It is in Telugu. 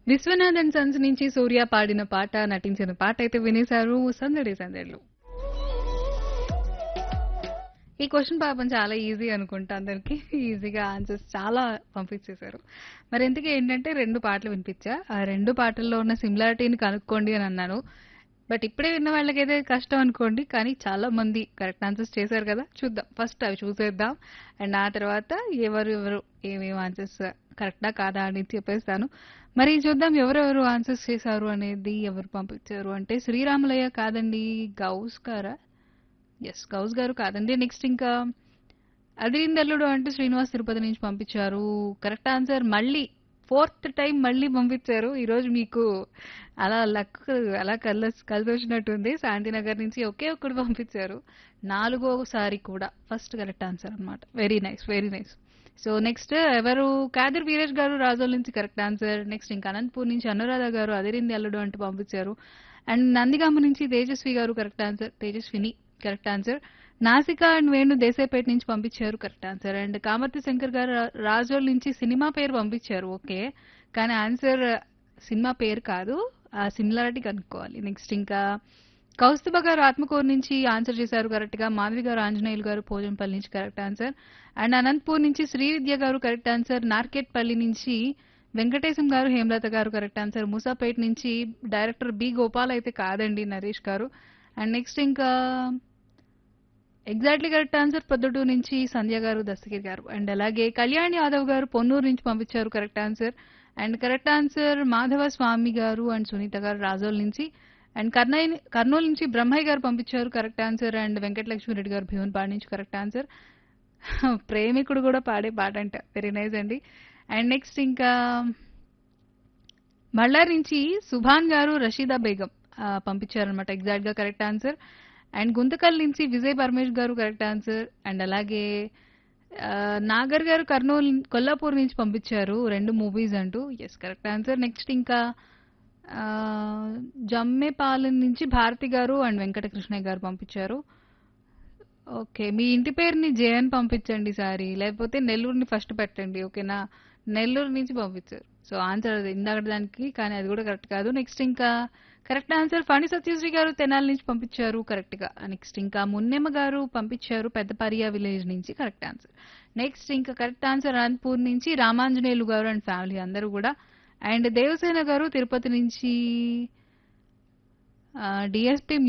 విశ్వనాథ్ అండ్ సన్స్ నుంచి సూర్య పాడిన పాట నటించిన పాట అయితే వినేశారు సందడి సందడిలో ఈ క్వశ్చన్ పాపం చాలా ఈజీ అనుకుంటా అందరికి ఈజీగా ఆన్సర్స్ చాలా పంపించేశారు మరి ఇంతకీ ఏంటంటే రెండు పాటలు వినిపించా ఆ రెండు పాటల్లో ఉన్న సిమిలారిటీని కనుక్కోండి అని అన్నాను బట్ ఇప్పుడే విన్న వాళ్ళకైతే కష్టం అనుకోండి కానీ చాలా మంది కరెక్ట్ ఆన్సర్స్ చేశారు కదా చూద్దాం ఫస్ట్ అవి చూసేద్దాం అండ్ ఆ తర్వాత ఎవరు ఎవరు ఏమేమి ఆన్సర్స్ కరెక్టా కాదా అని చెప్పేస్తాను మరి చూద్దాం ఎవరెవరు ఆన్సర్స్ చేశారు అనేది ఎవరు పంపించారు అంటే శ్రీరాములయ్య కాదండి గౌస్ గారా ఎస్ గౌస్ గారు కాదండి నెక్స్ట్ ఇంకా అదిరిందల్లుడు అంటే శ్రీనివాస్ తిరుపతి నుంచి పంపించారు కరెక్ట్ ఆన్సర్ మళ్ళీ ఫోర్త్ టైం మళ్ళీ పంపించారు ఈరోజు మీకు అలా లక్ అలా కల కలిసి వచ్చినట్టుంది శాంతినగర్ నుంచి ఒకే ఒక్కడు పంపించారు నాలుగోసారి కూడా ఫస్ట్ కరెక్ట్ ఆన్సర్ అన్నమాట very nice very nice so next ఎవరు కాదర్ వీరేష్ గారు రాజోల్ నుంచి కరెక్ట్ ఆన్సర్ నెక్స్ట్ ఇంకా అనంతపూర్ నుంచి అనురాధ గారు అదిరింది అల్లుడు అంటూ పంపించారు అండ్ నందిగామ నుంచి తేజస్వి గారు correct answer Tejaswini correct answer Nasika and Venu Desaipeta నుంచి పంపించారు correct answer and Kamarthi Shankar గారు రా- రాజోల్ నుంచి సినిమా పేరు పంపించారు ఓకే కానీ ఆన్సర్ సినిమా పేరు కాదు ఆ సిమిలారిటీ కనుక్కోవాలి నెక్స్ట్ ఇంకా కౌస్తుభ గారు ఆత్మకూరు నుంచి ఆన్సర్ చేశారు కరెక్ట్ గా మాధవి గారు ఆంజనేయులు గారు పోజంపల్లి నుంచి కరెక్ట్ ఆన్సర్ అండ్ అనంతపూర్ నుంచి శ్రీ విద్య గారు కరెక్ట్ ఆన్సర్ నార్కెట్పల్లి నుంచి వెంకటేశం గారు హేమలత గారు కరెక్ట్ ఆన్సర్ మూసాపేట నుంచి డైరెక్టర్ బి గోపాల్ అయితే కాదండి నరేష్ గారు అండ్ నెక్స్ట్ ఇంకా ఎగ్జాక్ట్లీ కరెక్ట్ ఆన్సర్ పొద్దుటూరు నుంచి సంధ్య గారు దస్తగిరి గారు అండ్ అలాగే కళ్యాణ్ యాదవ్ గారు పొన్నూరు నుంచి పంపించారు correct answer and correct answer Madhava Swamy గారు అండ్ సునీత గారు రాజోల్ నుంచి అండ్ కర్నై కర్నూలు నుంచి బ్రహ్మయ్య గారు పంపించారు correct answer and Venkatalakshmi Reddy గారు భీవన్పాడు నుంచి కరెక్ట్ ఆన్సర్ ప్రేమికుడు కూడా పాడే పాట అంట వెరీ నైస్ అండి అండ్ నెక్స్ట్ ఇంకా మళ్ళారి నుంచి సుభాన్ గారు రషీదా బేగం ఆ, పంపించారనమాట ఎగ్జాక్ట్ గా కరెక్ట్ ఆన్సర్ అండ్ గుంతకల్ నుంచి విజయ్ పరమేష్ గారు కరెక్ట్ ఆన్సర్ అండ్ అలాగే ఆ, నాగర్ గారు కర్నూలు కొల్లాపూర్ నుంచి పంపించారు రెండు మూవీస్ అంటూ ఎస్ కరెక్ట్ ఆన్సర్ నెక్స్ట్ ఇంకా ఆ, జమ్మేపాలెం నుంచి భారతి గారు అండ్ వెంకటకృష్ణయ్య గారు పంపించారు ఓకే మీ ఇంటి పేరుని జేఎన్ పంపించండి సారి లేకపోతే నెల్లూరుని ఫస్ట్ పెట్టండి ఓకేనా నెల్లూరు నుంచి పంపించారు సో ఆన్సర్ అది ఇందాక దానికి కానీ అది కూడా కరెక్ట్ కాదు నెక్స్ట్ ఇంకా కరెక్ట్ ఆన్సర్ ఫణి సత్యశ్రీ గారు తెనాలి నుంచి పంపించారు కరెక్ట్ గా నెక్స్ట్ ఇంకా మున్నెమ్మ గారు పంపించారు పెద్దపరియా విలేజ్ నుంచి కరెక్ట్ ఆన్సర్ నెక్స్ట్ ఇంకా కరెక్ట్ ఆన్సర్ అనంతపూర్ నుంచి రామాంజనేయులు గారు అండ్ ఫ్యామిలీ అందరూ కూడా అండ్ దేవసేన గారు తిరుపతి నుంచి డిఎస్పీ